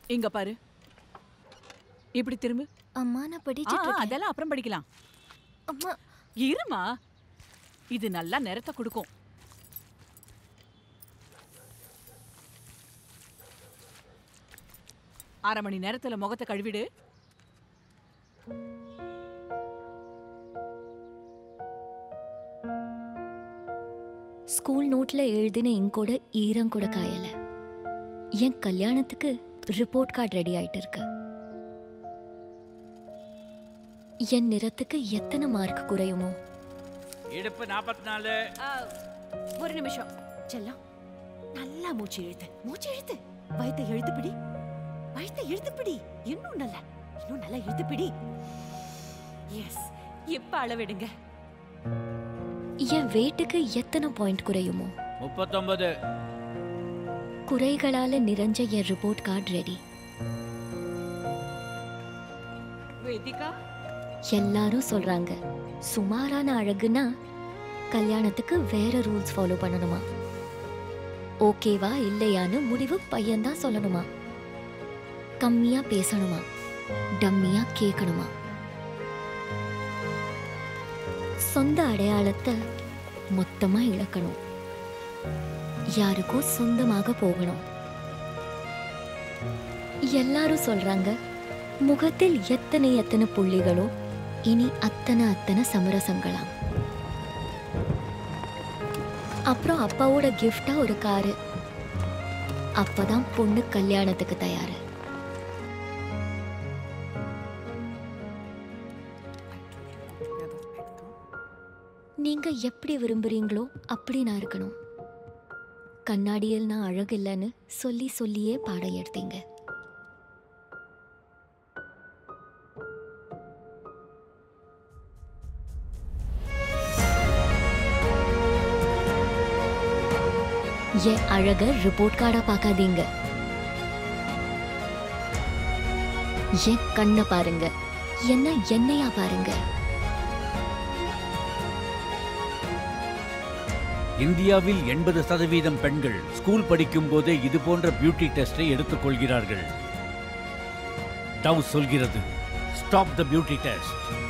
இங்க பாரு இப்படி திரும்பு அம்மா நான் ஆ, படிச்சிட்டு இருக்கேன் அதெல்லாம் அப்புறம் படிக்கலாம் அம்மா இருமா இது நல்லா நிறத்தை கொடுக்கும் அரை மணி நேரத்துல முகத்தை கழுவிடு ஸ்கூல் நோட்ல எழுதின இங்கோட ஈரம் கூட காயல என் கல்யாணத்துக்கு ரிப்போர்ட் கார்டு ரெடி ஆயிட்டு இருக்கு என் நிறத்துக்கு எத்தனை மார்க் குறையுமோ இடுப்பு நாற்பத்தி நாலு ஒரு நிமிஷம் செல்லம் நல்லா மூச்சு இழுத்து மூச்சு இழுத்து வயத்தை இழுத்து பிடி வயத்தை இழுத்து பிடி இன்னும் நல்லா இன்னும் நல்லா இழுத்து பிடி எஸ் இப்ப அளவிடுங்க என் வெயிட்டுக்கு எத்தனை பாயிண்ட் குறையுமோ முப்பத்தொன்பது குறைகளால நிறைஞ்ச என் ரிப்போர்ட் கார்டு ரெடி வேதிகா எல்லாரும் சொல்றாங்க சுமாரான அழகுனா கல்யாணத்துக்கு வேற ரூல்ஸ் ஃபாலோ பண்ணணுமா ஓகேவா இல்லையான்னு முடிவு பையன்தான் சொல்லணுமா கம்மியா பேசணுமா டம்மியா கேட்கணுமா சொந்த அடையாளத்தை மொத்தமா இழக்கணும் யாருக்கோ சொந்தமாக போகணும் எல்லாரும் சொல்றாங்க முகத்தில் எத்தனை எத்தனை புள்ளிகளோ இனி அத்தனை அத்தனை சமரசங்களாம் அப்புறம் அப்பாவோட கிஃப்டா ஒரு காரு அப்பதான் பொண்ணு கல்யாணத்துக்கு தயாரு நீங்க எப்படி விரும்புறீங்களோ அப்படி நான் இருக்கணும் கண்ணாடியில் நான் அழகில்லைன்னு சொல்லி சொல்லியே பாடம் எடுத்தீங்க என் அழக ரிப்போர்ட் கார்டா பார்க்காதீங்க என் கண்ணை பாருங்க என்ன என்னையா பாருங்க இந்தியாவில் எண்பது சதவீதம் பெண்கள் ஸ்கூல் படிக்கும் போதே இது போன்ற பியூட்டி டெஸ்டை எடுத்துக்கொள்கிறார்கள் டவ் சொல்கிறது ஸ்டாப் த பியூட்டி டெஸ்ட்